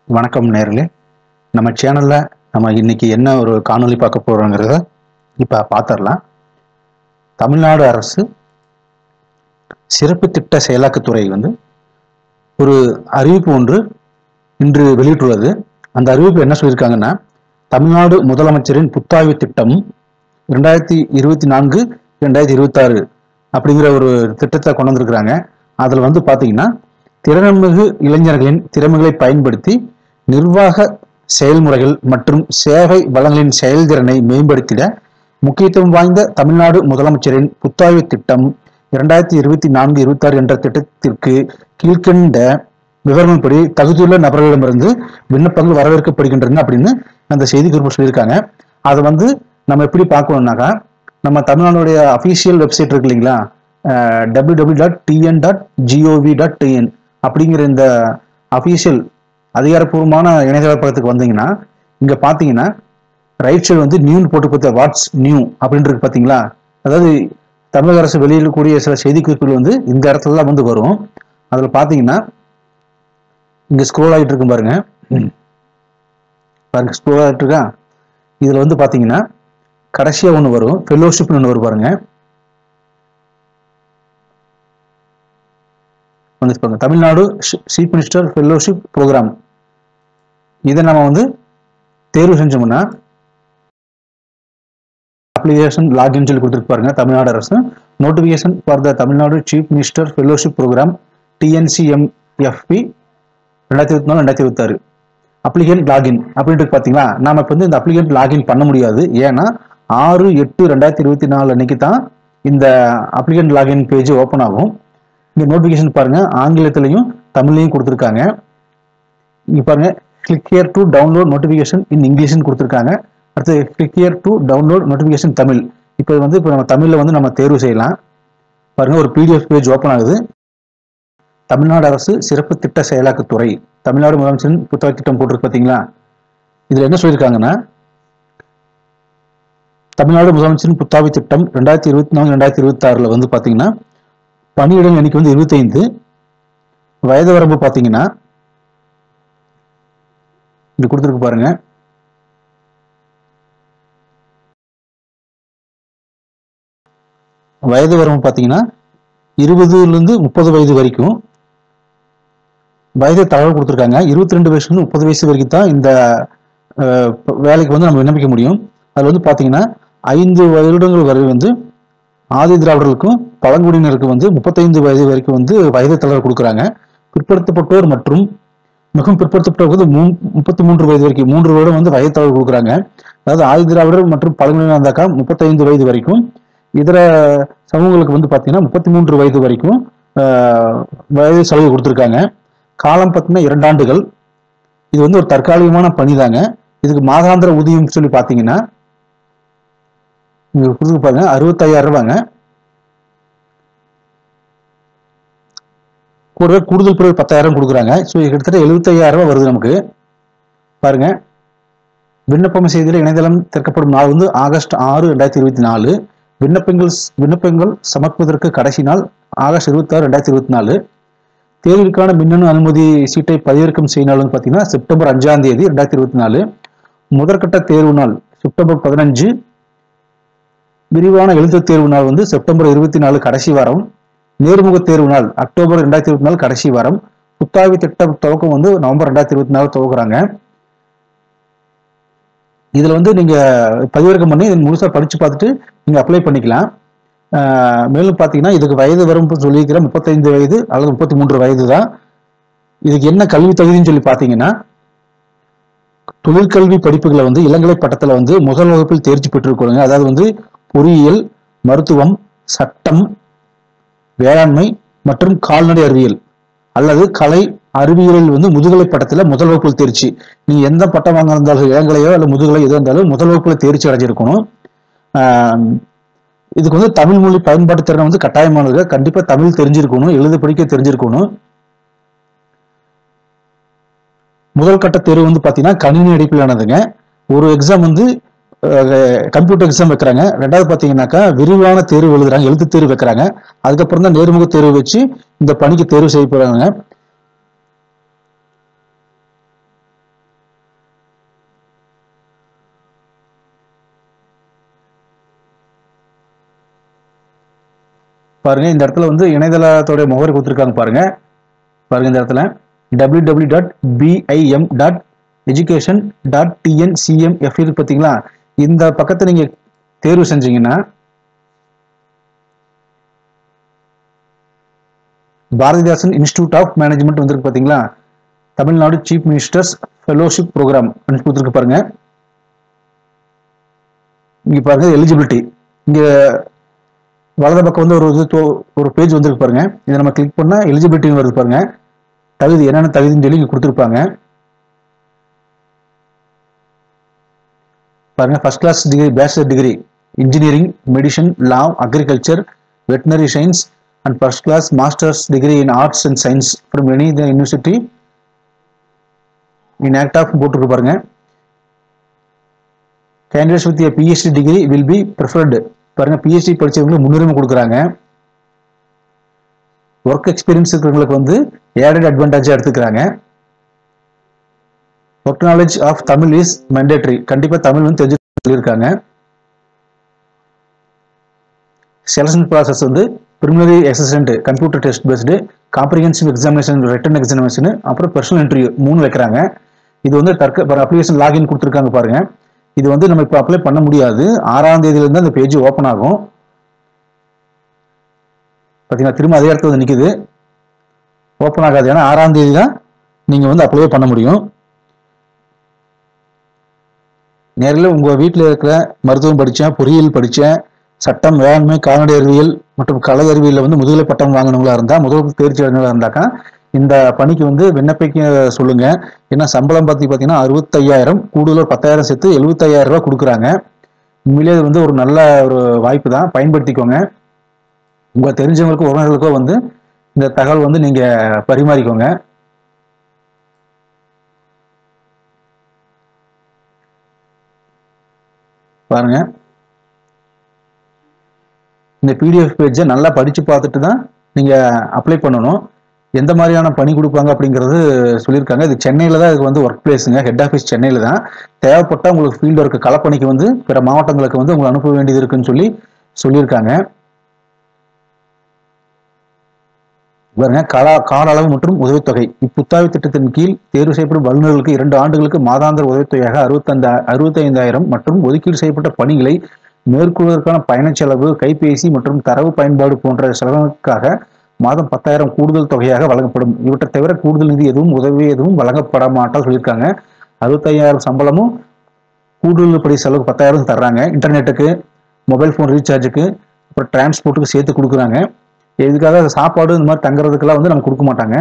வணக்கம் நேர்களே நம்ம சேனல்ல நம்ம இன்னைக்கு என்ன ஒரு காணொளி பார்க்க போறோங்கிறத இப்ப பார்த்துடலாம் தமிழ்நாடு அரசு சிறப்பு திட்ட செயலாக்கத்துறை வந்து ஒரு அறிவிப்பு ஒன்று இன்று வெளியிட்டுள்ளது அந்த அறிவிப்பு என்ன சொல்லியிருக்காங்கன்னா தமிழ்நாடு முதலமைச்சரின் புத்தாய்வு திட்டம் ரெண்டாயிரத்தி இருபத்தி நான்கு ரெண்டாயிரத்தி இருபத்தாறு அப்படிங்கிற ஒரு திட்டத்தை கொண்டு வந்திருக்கிறாங்க அதில் வந்து பார்த்தீங்கன்னா திறன்மிகு இளைஞர்களின் திறமைகளை பயன்படுத்தி நிர்வாக செயல்முறைகள் மற்றும் சேவை வளங்களின் செயல்திறனை மேம்படுத்திட முக்கியத்துவம் வாய்ந்த தமிழ்நாடு முதலமைச்சரின் புத்தாய்வு திட்டம் இரண்டாயிரத்தி இருபத்தி நான்கு இருபத்தாறு என்ற திட்டத்திற்கு கீழ்கண்ட விவரங்கள்படி தகுதியுள்ள நபர்களிடமிருந்து விண்ணப்பங்கள் வரவேற்கப்படுகின்றன அப்படின்னு அந்த செய்தி குறிப்பு சொல்லியிருக்காங்க அதை வந்து நம்ம எப்படி பார்க்கணும்னாக்கா நம்ம தமிழ்நாடுடைய அஃபீஷியல் வெப்சைட் இருக்கு இல்லைங்களா W W dot TN dot GOV dot TN அப்படிங்கிற இந்த அஃபீஷியல் அதிகாரப்பூர்வமான இணையதள பக்கத்துக்கு வந்தீங்கன்னா இங்க பாத்தீங்கன்னா ரைட் சைடு வந்து நியூன்னு போட்டு பார்த்த வாட்ஸ் நியூ அப்படின்றது பாத்தீங்களா அதாவது தமிழக அரசு வெளியிடக்கூடிய சில செய்தி குறிப்புகள் வந்து இந்த இடத்துல தான் வந்து வரும் அதுல பாத்தீங்கன்னா இங்க ஸ்க்ரோல் ஆகிட்டு இருக்கும் பாருங்க பாருங்க ஸ்க்ரோல் ஆகிட்டு இருக்கா இதுல வந்து பாத்தீங்கன்னா கடைசியா ஒன்று வரும் ஃபெல்லோஷிப்னு ஒன்று வரும் பாருங்க வந்து பாருங்க Tamil Nadu chief minister fellowship programme இதை நம்ம வந்து தேர்வு செஞ்சோம்னா அப்ளிகேஷன் லாகின் சொல்லி கொடுத்துருக்கு பாருங்க தமிழ்நாடு அரசு notification for the Tamil Nadu chief minister fellowship programme TNCMFP ரெண்டாயிரத்தி இருபத்தி நாலு ரெண்டாயிரத்தி இருபத்தாறு அப்ளிகேண்ட் லாகின் அப்படின்ட்டு பார்த்தீங்களா நாம இப்போ வந்து இந்த அப்ளிகேண்ட் லாகின் பண்ண முடியாது ஏன்னா ஆறு எட்டு ரெண்டாயிரத்தி இருபத்தி நாலு அன்னைக்கு தான் இந்த அப்ளிகேண்ட் லாகின் பேஜ் ஓப்பன் ஆகும் இங்க நோட்டிபிகேஷன் பாருங்க ஆங்கிலத்திலையும் தமிழ்லையும் கொடுத்துருக்காங்க இங்க பாருங்க click here to download notification in இங்கிலீஷ்னு கொடுத்துருக்காங்க அடுத்து click here to download notification Tamil இப்போ வந்து இப்போ நம்ம தமிழ்ல வந்து நம்ம தேர்வு செய்யலாம் பாருங்க ஒரு பிடிஎஃப் பேஜ் ஓப்பன் ஆகுது தமிழ்நாடு அரசு சிறப்பு திட்ட செயலாக்கத்துறை தமிழ்நாடு முதலமைச்சரின் புத்தக திட்டம் போட்டிருக்கு பார்த்தீங்களா இதுல என்ன சொல்லியிருக்காங்கன்னா தமிழ்நாடு முதலமைச்சரின் புத்தாவி திட்டம் ரெண்டாயிரத்தி இருபத்தி நாலு ரெண்டாயிரத்தி இருபத்தி ஆறுல வந்து பாத்தீங்கன்னா பணியிடம் எண்ணிக்கை வந்து இருபத்தைந்து வயது வரம்பு பாத்தீங்கன்னா இங்க கொடுத்துருக்கு பாருங்க வயது வரம்பு பாத்தீங்கன்னா இருபதுல இருந்து முப்பது வயது வரைக்கும் வயதை தகவல் கொடுத்துருக்காங்க இருபத்தி ரெண்டு வயசுல முப்பது வயசு வரைக்கும் தான் இந்த அஹ், வேலைக்கு வந்து நம்ம விண்ணப்பிக்க முடியும் அதுல வந்து பாத்தீங்கன்னா ஐந்து வருடங்கள் வரை வந்து ஆதி திராவிடர்களுக்கும் பழங்குடியினருக்கு வந்து முப்பத்தைந்து வயது வரைக்கும் வந்து வயது தளர்வு கொடுக்குறாங்க பிற்படுத்தப்பட்டோர் மற்றும் மிகவும் பிற்படுத்தப்பட்டோர் வந்து மூ முப்பத்தி மூன்று வயது வரைக்கும் மூன்று வருடம் வந்து வயது தளர்வு கொடுக்குறாங்க அதாவது ஆதி திராவிடர் மற்றும் பழங்குடியினர் இருந்தாக்கா முப்பத்தைந்து வயது வரைக்கும் இதர சமூகங்களுக்கு வந்து பார்த்தீங்கன்னா முப்பத்தி மூன்று வயது வரைக்கும் ஆஹ், வயது சலுகை கொடுத்துருக்காங்க காலம் பார்த்தீங்கன்னா இரண்டு ஆண்டுகள் இது வந்து ஒரு தற்காலிகமான பணிதாங்க இதுக்கு மாதாந்திர ஊதியம் சொல்லி பார்த்தீங்கன்னா இங்க கொடுத்து பாருங்க அறுபத்தாயிரம் ரூபாங்க கூடவே கூடுதல் பிறகு பத்தாயிரம் கொடுக்குறாங்க ஸோ கிட்டத்தட்ட எழுபத்தையாயிரம் ரூபாய் வருது நமக்கு பாருங்க விண்ணப்பம் செய்தியில் இணையதளம் திறக்கப்படும் நாள் வந்து ஆகஸ்ட் ஆறு ரெண்டாயிரத்தி இருபத்தி நாலு விண்ணப்பங்கள் விண்ணப்பங்கள் சமர்ப்பதற்கு கடைசி நாள் ஆகஸ்ட் இருபத்தாறு ரெண்டாயிரத்தி இருபத்தி நாலு தேர்விற்கான மின்னணு அனுமதி சீட்டை பதிவிறக்கம் செய்யும் நாள் வந்து பார்த்தீங்கன்னா செப்டம்பர் அஞ்சாம் தேதி ரெண்டாயிரத்தி இருபத்தி நாலு முதற்கட்ட தேர்வு நாள் செப்டம்பர் பதினஞ்சு விரிவான எழுத்து தேர்வு நாள் வந்து செப்டம்பர் இருபத்தி நாலு கடைசி வாரம் நேர்முக தேர்வு நாள் அக்டோபர் ரெண்டாயிரத்தி இருபத்தி நாலு கடைசி வாரம் புத்தாய்வு திட்ட துவக்கம் வந்து நவம்பர் ரெண்டாயிரத்தி இருபத்தி நாலு துவக்குறாங்க இதுல வந்து நீங்க பதிவிறக்கம் பண்ணி இதை முழுசா படிச்சு பார்த்துட்டு நீங்க அப்ளை பண்ணிக்கலாம் ஆஹ் மேலும் பாத்தீங்கன்னா இதுக்கு வயது வரம்பு சொல்லியிருக்கிற முப்பத்தைந்து வயது அல்லது முப்பத்தி மூன்று வயது தான் இதுக்கு என்ன கல்வி தகுதின்னு சொல்லி பாத்தீங்கன்னா தொழிற்கல்வி படிப்புகளை வந்து இளங்கலை பட்டத்துல வந்து முதல் வகுப்பில் தேர்ச்சி பெற்றிருக்கணுங்க அதாவது வந்து பொறியியல் மருத்துவம் சட்டம் வேளாண்மை மற்றும் கால்நடை அறிவியல் அல்லது கலை அறிவியலில் வந்து முதுகலை பட்டத்துல முதல் வகுப்பில் தேர்ச்சி நீங்க எந்த பட்டம் வாங்க இருந்தாலும் இளங்கலையோ அல்ல முதுகலை எதோ இருந்தாலும் முதல் வகுப்புல தேர்ச்சி அடைஞ்சிருக்கணும் ஆஹ் இதுக்கு வந்து தமிழ் மொழி பயன்பாட்டு திறன் வந்து கட்டாயமானது கண்டிப்பா தமிழ் தெரிஞ்சிருக்கணும் எழுத படிக்க தெரிஞ்சிருக்கணும் முதல் கட்ட தேர்வு வந்து பாத்தீங்கன்னா கணினி அடிப்படையானதுங்க ஒரு எக்ஸாம் வந்து கம்ப்யூட்டர் எக்ஸாம் வைக்கிறாங்க ரெண்டாவது பாத்தீங்கன்னாக்கா விரிவான தேர்வு எழுதுறாங்க எழுத்து தேர்வு வைக்கிறாங்க அதுக்கப்புறம் தான் நேர்முக தேர்வு வச்சு இந்த பணிக்கு தேர்வு செய்ய போறாங்க பாருங்க இந்த இடத்துல வந்து இணையதளத்தோடைய முகவரி கொடுத்துருக்காங்க பாருங்க பாருங்க இந்த இடத்துல W W dot BIM dot education dot TNCM F இருக்கு பார்த்தீங்களா இந்த பக்கத்தை நீங்க தேர்வு செஞ்சீங்கன்னா பாரதிதாசன் இன்ஸ்டிடியூட் ஆஃப் மேனேஜ்மெண்ட் வந்திருக்கு பார்த்தீங்களா Tamil Nadu chief ministers fellowship programme கொடுத்துருக்கு பாருங்க இங்க பாருங்க எலிஜிபிலிட்டி இங்க வலது பக்கம் வந்து ஒரு இது தோ- ஒரு பேஜ் வந்திருக்கு பாருங்க இதை நம்ம கிளிக் பண்ணா எலிஜிபிலிட்டி வருது பாருங்க தகுதி என்னென்ன தகுதின்னு சொல்லி இங்க கொடுத்துருப்பாங்க பாருங்க first class degree bachelor degree engineering medicine law agriculture veterinary science and first class masters degree in arts and science from any university in act of போட்டிருக்கு பாருங்க candidates with PhD degree will be preferred பாருங்க PhD படிச்சவங்களுக்கு முன்னுரிமை கொடுக்குறாங்க work experience இருக்கிறவங்களுக்கு வந்து added advantage எடுத்துக்கிறாங்க work knowledge of Tamil is mandatory கண்டிப்பா தமிழ் வந்து தெரிஞ்சு சொல்லியிருக்காங்க செலக்ஷன் ப்ராசஸ் வந்து preliminary assistant computer test based comprehensive examination written examination அப்புறம் பர்சனல் இன்டர்வியூ மூணு வைக்கிறாங்க இது வந்து தற்க அப்ளிகேஷன் லாகின் கொடுத்துருக்காங்க பாருங்க இது வந்து நம்ம இப்போ அப்ளை பண்ண முடியாது ஆறாம் தேதியில இருந்து அந்த பேஜ் ஓப்பன் ஆகும் பார்த்தீங்கன்னா திரும்ப அதே இடத்துல வந்து நிக்குது ஓப்பன் ஆகாது ஏன்னா ஆறாம் தேதி தான் நீங்க வந்து அப்ளை பண்ண முடியும் நேரில் உங்க வீட்டில் இருக்கிற மருத்துவம் படித்தேன் பொறியியல் படித்தேன் சட்டம் வேளாண்மை கால்நடை அறிவியல் மற்றும் கலை அறிவியலில் வந்து முதுகலை பட்டம் வாங்கினவங்களா இருந்தா முதல் தேர்ச்சி அடைஞ்சவங்களா இருந்தாக்கா இந்த பணிக்கு வந்து விண்ணப்பிக்க சொல்லுங்க ஏன்னா சம்பளம் பார்த்தி பார்த்தீங்கன்னா அறுபத்தையாயிரம் கூடுதல் ஒரு பத்தாயிரம் சேர்த்து எழுபத்தையாயிரம் ரூபாய் கொடுக்குறாங்க உண்மையிலேயே இது வந்து ஒரு நல்ல ஒரு வாய்ப்பு தான் பயன்படுத்திக்கோங்க உங்க தெரிஞ்சவங்களுக்கோ உறவினர்களுக்கோ வந்து இந்த தகவல் வந்து நீங்க பரிமாறிக்கோங்க பாருங்க இந்த பிடிஎஃப் பேஜை நல்லா படிச்சு பார்த்துட்டு தான் நீங்க அப்ளை பண்ணணும் எந்த மாதிரியான பணி கொடுப்பாங்க அப்படிங்கிறது சொல்லியிருக்காங்க இது சென்னையில தான் இதுக்கு வந்து ஒர்க் பிளேஸுங்க ஹெட் ஆஃபீஸ் சென்னையில தான் தேவைப்பட்டா உங்களுக்கு ஃபீல்டு ஒர்க் களப்பணிக்கு வந்து பிற மாவட்டங்களுக்கு வந்து உங்களை அனுப்ப வேண்டியது இருக்குன்னு சொல்லி சொல்லியிருக்காங்க பாருங்க கால கால அளவு மற்றும் உதவித்தொகை இப்புத்தாய்வு திட்டத்தின் கீழ் தேர்வு செய்யப்படும் வல்லுநர்களுக்கு இரண்டு ஆண்டுகளுக்கு மாதாந்திர உதவித்தொகையாக அறுபத்தந்த அறுபத்தைந்தாயிரம் மற்றும் ஒதுக்கீடு செய்யப்பட்ட பணிகளை மேற்கொள்வதற்கான பயணச் செலவு கைபேசி மற்றும் தரவு பயன்பாடு போன்ற செலவுக்காக மாதம் பத்தாயிரம் கூடுதல் தொகையாக வழங்கப்படும் இவற்றை தவிர கூடுதல் நிதி எதுவும் உதவி எதுவும் வழங்கப்பட மாட்டா சொல்லியிருக்காங்க அறுபத்தையாயிரம் சம்பளமும் கூடுதல் படி செலவு பத்தாயிரம் தர்றாங்க இன்டர்நெட்டுக்கு மொபைல் ஃபோன் ரீசார்ஜுக்கு அப்புறம் டிரான்ஸ்போர்ட்டுக்கு சேர்த்து கொடுக்குறாங்க இதுக்காக சாப்பாடு இந்த மாதிரி தங்குறதுக்கெல்லாம் வந்து நம்ம கொடுக்க மாட்டாங்க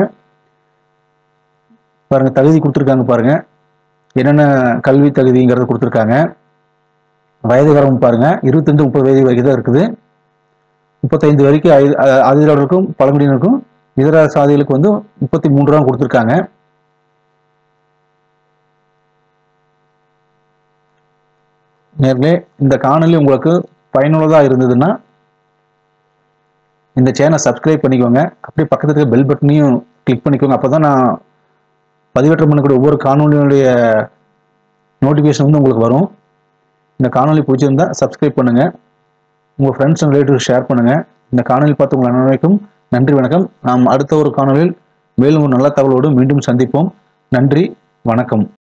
பாருங்க தகுதி கொடுத்துருக்காங்க பாருங்க என்னென்ன கல்வி தகுதிங்கிறத கொடுத்துருக்காங்க வயது வரம்பு பாருங்க இருபத்தஞ்சு முப்பது வயது வரைக்கும் தான் இருக்குது முப்பத்தைந்து வரைக்கும் ஆயு- அ- ஆதிதிராவிடருக்கும் பழங்குடியினருக்கும் இதர சாதிகளுக்கு வந்து முப்பத்தி மூன்று ரூபா கொடுத்துருக்காங்க நேர்களே இந்த காணொளி உங்களுக்கு பயனுள்ளதாக இருந்ததுன்னா இந்த சேனலை சப்ஸ்கிரைப் பண்ணிக்கோங்க அப்படியே பக்கத்துல இருக்க பெல் பட்டனையும் கிளிக் பண்ணிக்கோங்க அப்பதான் நான் பதிவேற்றம் பண்ணக்கூடிய ஒவ்வொரு காணொலியுடைய நோட்டிஃபிகேஷன் வந்து உங்களுக்கு வரும் இந்த காணொளி பிடிச்சிருந்தா சப்ஸ்கிரைப் பண்ணுங்க உங்க ஃப்ரெண்ட்ஸ் அண்ட் ரிலேட்டிவ் ஷேர் பண்ணுங்க இந்த காணொளி பார்த்து உங்கள் அனைவருக்கும் நன்றி வணக்கம் நாம் அடுத்த ஒரு காணொளியில் மேலும் ஒரு நல்ல தகவலோடு மீண்டும் சந்திப்போம் நன்றி வணக்கம்